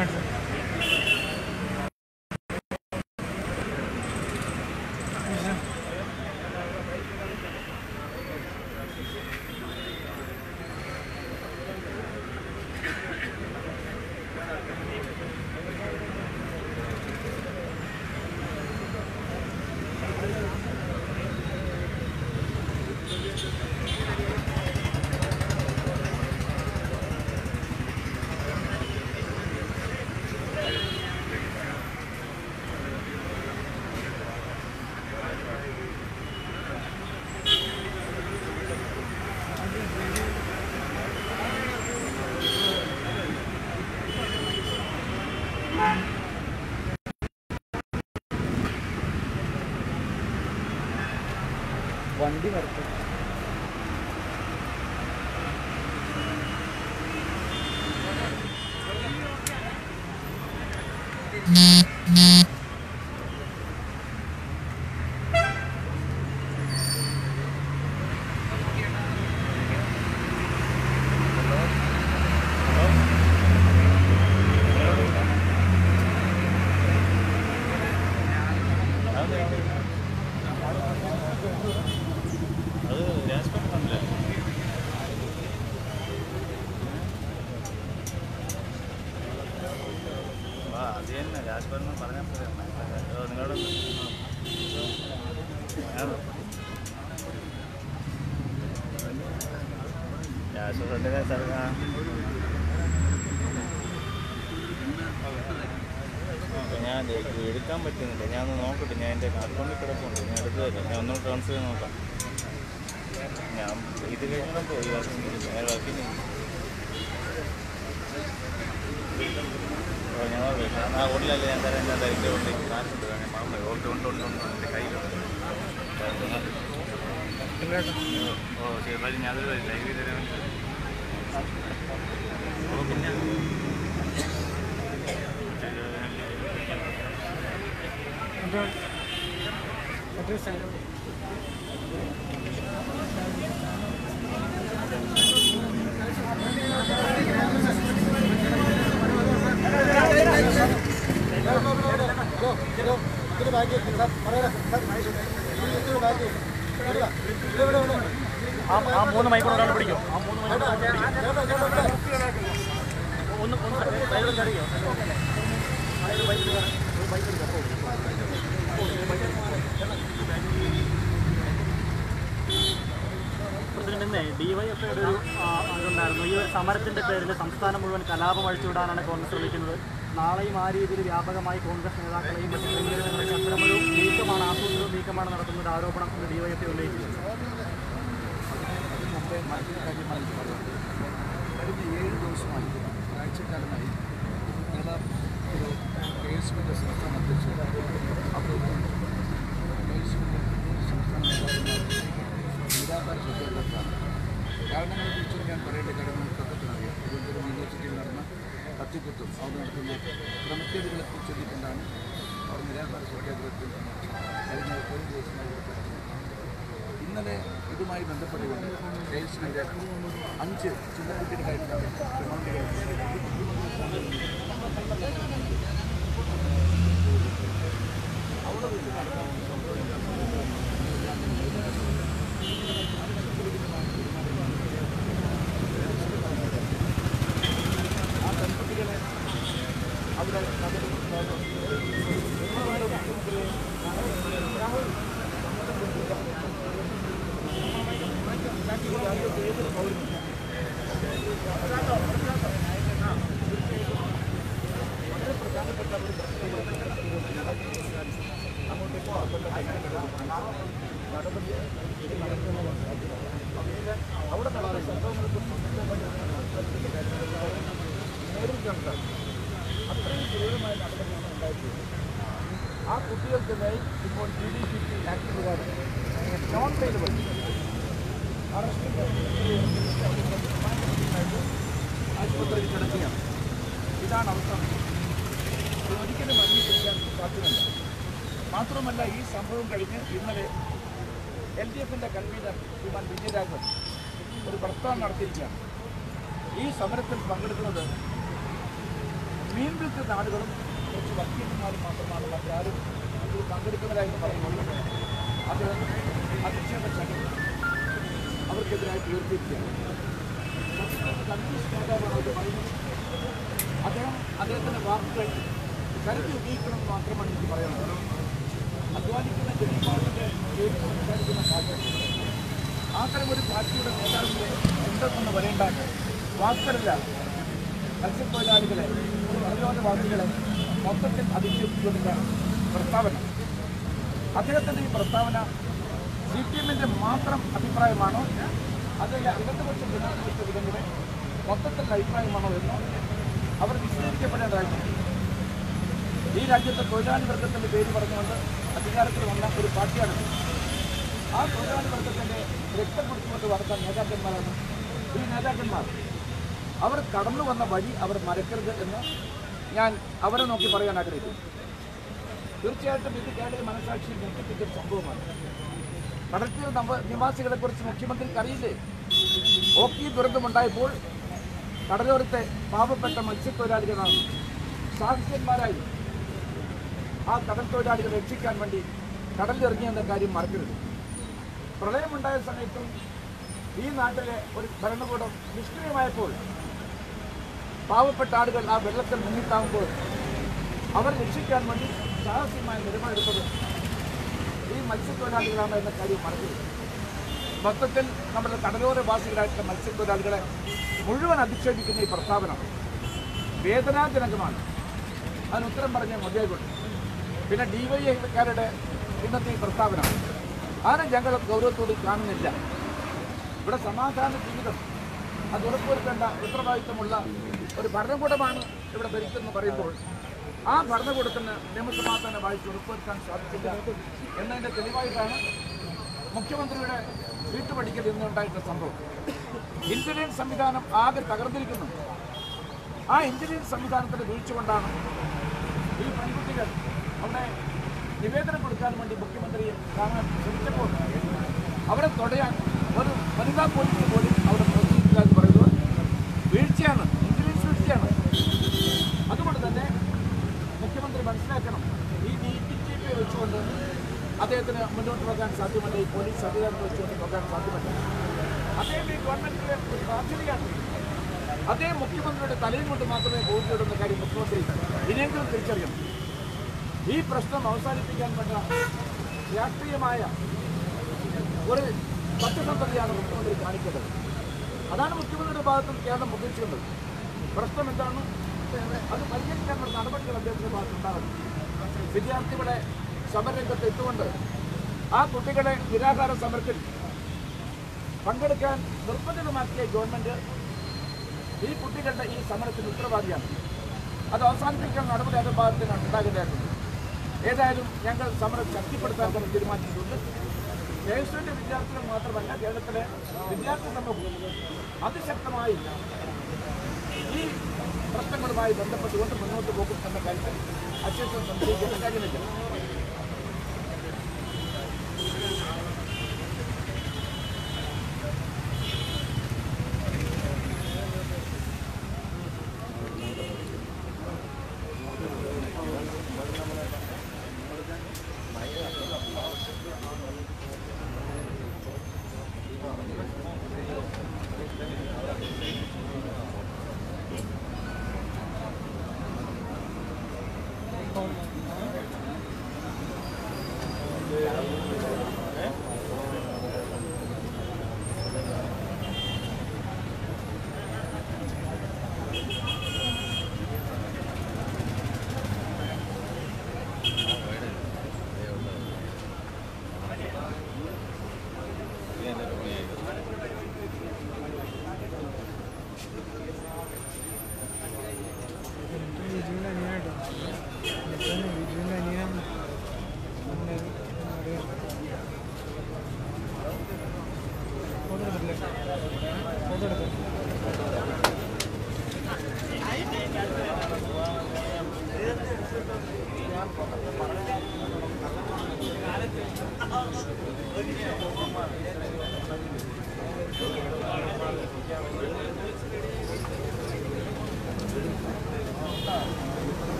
മേടിച്ചു വണ്ടി നിർത്തും അത് രാജ്പഥല്ലേ ആ അത് തന്നെ രാജ്ഭവൻ പറഞ്ഞാൽ പോരെ നിങ്ങളുടെ രാജ്ഭവൻ്റെ സർക്കാർ ഞാൻ എടുക്കാൻ പറ്റുന്നില്ല ഞാൻ ഒന്ന് നോക്കട്ടെ ഞാൻ എൻ്റെ അക്കൗണ്ടിൽ കിടപ്പുണ്ട് ഞാൻ എടുത്തു തരാം ഞാൻ ഒന്നുകൂടെ ട്രാൻസ്ഫർ ചെയ്ത് നോക്കാം ഞാൻ ഇത് കഴിഞ്ഞാൽ പോയി ഞാൻ വർക്കിന് ഓ ഞാൻ ഓർമ്മ ആ ഉള്ളിലല്ലേ ഞാൻ തരാം ഞാൻ തരൻ്റെ ഉള്ളിൽ കാശുണ്ട് ഞാൻ മറന്നു ഓക്കെ ഉണ്ട് ഉണ്ട് ഉണ്ട് എൻ്റെ കയ്യിലുണ്ട് ഓ ശരി വഴി ഞാൻ അത് ലൈവ് ചെയ്ത് തരാൻ വേണ്ടി ഓ പിന്നെ ആ മൂന്ന് മൈക്രോൺ ഒരാൾ പിടിക്കും ആ മൂന്ന് മൈക്രോൺ ഒന്ന് ഒന്ന് ഡ്രൈവർ കറിയോ പ്രസിഡന്റിനെ ഡിവൈഎഫ്ഐയുടെ ഒരു ആ, ഇതുണ്ടായിരുന്നു ഈ ഒരു സമരത്തിന്റെ പേരിൽ സംസ്ഥാനം മുഴുവൻ കലാപം അഴിച്ചുവിടാനാണ് കോൺഗ്രസ് ശ്രമിക്കുന്നത് നാളെയും ആ രീതിയിൽ വ്യാപകമായി കോൺഗ്രസ് നേതാക്കളെയും മറ്റു ക്രമീകരണങ്ങളൊക്കെ അത്തരമൊരു നീക്കമാണ് ആസൂത്രിത നീക്കമാണ് നടത്തുന്ന ഒരു ആരോപണം ഇന്ന് ഡിവൈഎഫ്ഐ ഉന്നയിക്കുന്നത് കഴിഞ്ഞ ഏഴ് ദിവസമായി ഒരാഴ്ചക്കാലമായി ഞങ്ങൾ ഒരു കെ എസ് പിൻ്റെ സംസ്ഥാന അധ്യക്ഷൻ അപ്പോൾ കെ എസ് പിൻ്റെ സംസ്ഥാന നിരാകാര ശ്രദ്ധയിലാണ് കാരണങ്ങളെ കുറിച്ച് ഞാൻ പറയേണ്ട കാര്യങ്ങൾ തത്വത്തിനറിയാം തിരുവനന്തപുരം യൂണിവേഴ്സിറ്റിയിൽ നടന്ന കത്തിക്കുത്തും അവിടെ നടത്തുന്ന ക്രമക്കേടുകളെ കുറിച്ച് ചൊല്ലിക്കൊണ്ടാണ് അവർ നിരാകാര സത്യാഗ്രഹത്തിൽ കഴിഞ്ഞ ഒരു ദിവസമായി ഇവിടെ കിടക്കുന്നത് ഇന്നലെ ഇതുമായി ബന്ധപ്പെട്ടുകൊണ്ട് കെ എസ് പിൻ്റെ അഞ്ച് ചിന്നക്കുട്ടികളായിട്ടാണ് റിമാൻഡ് അവിടെ വെച്ച് നടന്ന ആ പെൺകുട്ടികളെ അവിടെ അവിടെ നടന്ന സംഭവങ്ങൾക്ക് നേരിൽ കണ്ട അത്രയും ക്രൂരമായ നടപടിയാണ് ഉണ്ടായിട്ടുള്ളത് ആ കുട്ടികൾക്കെതിരെ ഇപ്പോൾ G D C P act പ്രകാരം നോൺ ബെയിലബിൾ അറസ്റ്റ് ആശുപത്രിയിൽ കിടക്കുകയാണ് ഇതാണ് അവസ്ഥ ഇത് ഒരിക്കലും അംഗീകരിക്കാൻ സാധ്യമല്ല മാത്രമല്ല ഈ സംഭവം കഴിഞ്ഞ് ഇന്നലെ എൽ ഡി എഫിൻ്റെ കൺവീനർ ശ്രീമാൻ വിജയരാഘവൻ ഒരു പ്രസ്താവന നടത്തിയിരിക്കുകയാണ് ഈ സമരത്തിൽ പങ്കെടുക്കുന്നത് മീൻ വിൽക്കുന്ന ആളുകളും കുറച്ച് വക്കീലന്മാരും മാത്രമാണ് മറ്റാരും ഇതിൽ പങ്കെടുക്കുന്നവരായി പറയുന്നത് അദ്ദേഹം അധിക്ഷേപ ശക്തി അവർക്കെതിരായി ഉയർത്തിയിരിക്കുകയാണ് സത്യത്തിൽ കൺഫ്യൂസ് നേതാവാണ് അവർ പറയുന്നത് അദ്ദേഹം അദ്ദേഹത്തിൻ്റെ വാക്കുകൾ കരുതി ഉപയോഗിക്കണമെന്ന് മാത്രമാണ് എനിക്ക് പറയാനുള്ളത് അധ്വാനിക്കുന്ന ജനവിഭാഗത്തിൻ്റെ പേരിൽ സംസാരിക്കുന്ന പാർട്ടി അത്തരം ഒരു പാർട്ടിയുടെ നേതാവിൻ്റെ എന്തെന്ന് വരേണ്ട വാക്കുകളില്ല മത്സ്യത്തൊഴിലാളികളെ പ്രതിരോധവാസികളെ മൊത്തത്തിൽ അധിക്ഷേപിച്ചുകൊണ്ടുള്ള പ്രസ്താവന അദ്ദേഹത്തിൻ്റെ ഈ പ്രസ്താവന സി പി എമ്മിൻ്റെ മാത്രം അഭിപ്രായമാണോ അതല്ല ഇടതുപക്ഷ ജനാധിപത്യ വിധങ്ങളുടെ മൊത്തത്തിലുള്ള അഭിപ്രായമാണോ എന്ന് അവർ വിശദീകരിക്കപ്പെടേണ്ടതായിട്ടുണ്ട് ഈ രാജ്യത്തെ തൊഴിലാളി വർഗത്തിൻ്റെ പേര് പറഞ്ഞുകൊണ്ട് അധികാരത്തിൽ വന്ന ഒരു പാർട്ടിയാണ് ആ തൊഴിലാളി വർഗത്തിൻ്റെ രക്തം കുടിച്ചുകൊണ്ട് വളർത്ത നേതാക്കന്മാരാണ് ഈ നേതാക്കന്മാർ അവർ കടന്നു വന്ന വഴി അവർ മറക്കരുത് എന്ന് ഞാൻ അവരെ നോക്കി പറയാൻ ആഗ്രഹിക്കുന്നു തീർച്ചയായിട്ടും ഇത് കേരളീയ മനസാക്ഷി ഞെട്ടിപ്പിച്ച ഒരു സംഭവമാണ് കടൽത്തീര നവ നിവാസികളെ കുറിച്ച് മുഖ്യമന്ത്രിക്ക് അറിയില്ലേ ഓക്കി ദുരന്തമുണ്ടായപ്പോൾ കടലോരത്തെ പാവപ്പെട്ട മത്സ്യത്തൊഴിലാളികളാണ് സാഹസ്യന്മാരായി ആ കടൽ തൊഴിലാളികളെ രക്ഷിക്കാൻ വേണ്ടി കടലിലിറങ്ങിയെന്ന കാര്യം മറക്കരുത് പ്രളയമുണ്ടായ സമയത്തും ഈ നാട്ടിലെ ഒരു ഭരണകൂടം നിഷ്ക്രിയമായപ്പോൾ പാവപ്പെട്ട ആളുകൾ ആ വെള്ളത്തിൽ മുങ്ങിത്താവുമ്പോൾ അവർ രക്ഷിക്കാൻ വേണ്ടി സാഹസ്യമായ നിലപാടെടുത്തത് ഈ മത്സ്യത്തൊഴിലാളികളാണ് എന്ന കാര്യം മറക്കരുത് മൊത്തത്തിൽ നമ്മുടെ കടലോരവാസികളായിട്ടുള്ള മത്സ്യത്തൊഴിലാളികളെ മുഴുവൻ അധിക്ഷേപിക്കുന്ന ഈ പ്രസ്താവന വേദനാജനകമാണ് അതിന് ഉത്തരം പറഞ്ഞ മതിയായിക്കൊണ്ട് പിന്നെ ഡിവൈഎക്കാരുടെ ഇന്നത്തെ ഈ പ്രസ്താവന അതിനെ ഞങ്ങൾ ഗൗരവത്തോട് കാണുന്നില്ല ഇവിടെ സമാധാന ജീവിതം അത് ഉറപ്പുവരുത്തേണ്ട ഉത്തരവാദിത്വമുള്ള ഒരു ഭരണകൂടമാണ് ഇവിടെ ഭരിക്കുന്നത് പറയുമ്പോൾ ആ ഭരണകൂടത്തിന് നിയമസമാധാന വായിച്ച് ഉറപ്പുവരുത്താൻ സാധിച്ചില്ല എന്നതിൻ്റെ തെളിവായിട്ടാണ് മുഖ്യമന്ത്രിയുടെ വീട്ടുപടിക്കൽ ഇന്നുണ്ടായിട്ടുള്ള സംഭവം ഇന്റലിജൻസ് സംവിധാനം ആകെ തകർന്നിരിക്കുന്നു ആ ഇന്റലിജൻസ് സംവിധാനത്തിന് വീഴ്ചകൊണ്ടാണ് ഈ പെൺകുട്ടികൾ അവിടെ നിവേദനം കൊടുക്കാൻ വേണ്ടി മുഖ്യമന്ത്രിയെ കാണാൻ ശ്രമിച്ചപ്പോൾ അവരെ തൊടയാൻ ഒരു വനിതാ പോലീസ് പോലും അവിടെ പ്രവർത്തിച്ചില്ല എന്ന് പറയുന്നത് വീഴ്ചയാണ് ഇന്റലിജൻസ് വീഴ്ചയാണ് അതുകൊണ്ട് തന്നെ മുഖ്യമന്ത്രി മനസ്സിലാക്കണം ഈ ഡി പി ജി പി വെച്ചുകൊണ്ട് അദ്ദേഹത്തിന് മുന്നോട്ട് പോകാൻ സാധ്യമല്ല ഈ പോലീസ് അധികാരത്തെ വെച്ചുകൊണ്ട് പോകാൻ സാധ്യമല്ല അദ്ദേഹം ഈ ഗവൺമെന്റിന്റെ ഒരു ബാധ്യതയാണ് അദ്ദേഹം മുഖ്യമന്ത്രിയുടെ തലയും കൊണ്ട് മാത്രമേ പോകുന്നുള്ളൂ എന്ന കാര്യം മുഖ്യമന്ത്രി ഇനിയെങ്കിലും തിരിച്ചറിയണം ഈ പ്രശ്നം അവസാനിപ്പിക്കാൻ വേണ്ട രാഷ്ട്രീയമായ ഒരു സത്യസന്ധതയാണ് മുഖ്യമന്ത്രി കാണിക്കേണ്ടത് അതാണ് മുഖ്യമന്ത്രിയുടെ ഭാഗത്തും കേരളം പ്രതീക്ഷിക്കുന്നത് പ്രശ്നം എന്താണ് അത് പരിഹരിക്കാൻ വേണ്ട നടപടികൾ അദ്ദേഹത്തിന്റെ ഭാഗത്തുണ്ടാകണം വിദ്യാർത്ഥികളെ സമരരംഗത്ത് എത്തുകൊണ്ട് ആ കുട്ടികളെ നിരാഹാര സമരത്തിൽ പങ്കെടുക്കാൻ നിർബന്ധിതമാക്കിയ ഗവൺമെന്റ് ഈ കുട്ടികളുടെ ഈ സമരത്തിന് ഉത്തരവാദിയാണ് അത് അവസാനിപ്പിക്കാൻ നടപടി അതിന്റെ ഭാഗത്തിനാണ് ഉണ്ടാകേണ്ടതായിട്ടുണ്ട് ഏതായാലും ഞങ്ങൾ സമരം ശക്തിപ്പെടുത്താൻ തന്നെ തീരുമാനിച്ചിട്ടുണ്ട് ദേശീയ വിദ്യാർത്ഥികൾ മാത്രമല്ല കേരളത്തിലെ വിദ്യാർത്ഥി സമൂഹം അതിശക്തമായി ഈ പ്രശ്നങ്ങളുമായി ബന്ധപ്പെട്ടുകൊണ്ട് മുന്നോട്ട് പോകും എന്ന കാര്യത്തിൽ അശ്വസം സംശയിക്കേണ്ട കാര്യമില്ല ജില്ല ഞാനായിട്ടോ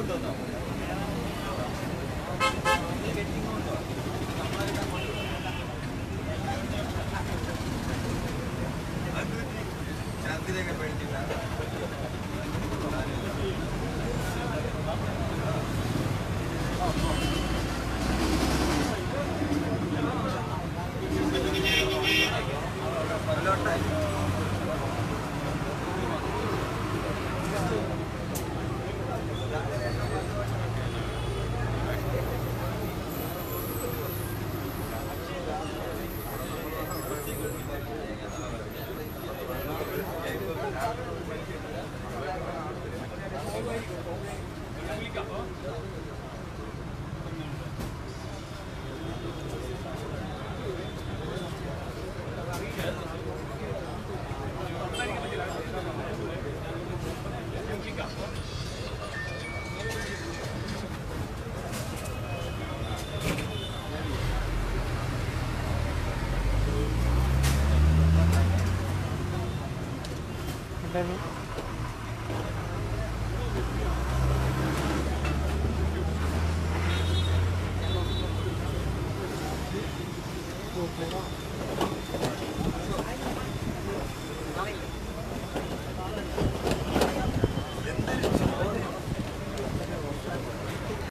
എന്തായിരുന്നു ഓക്കെ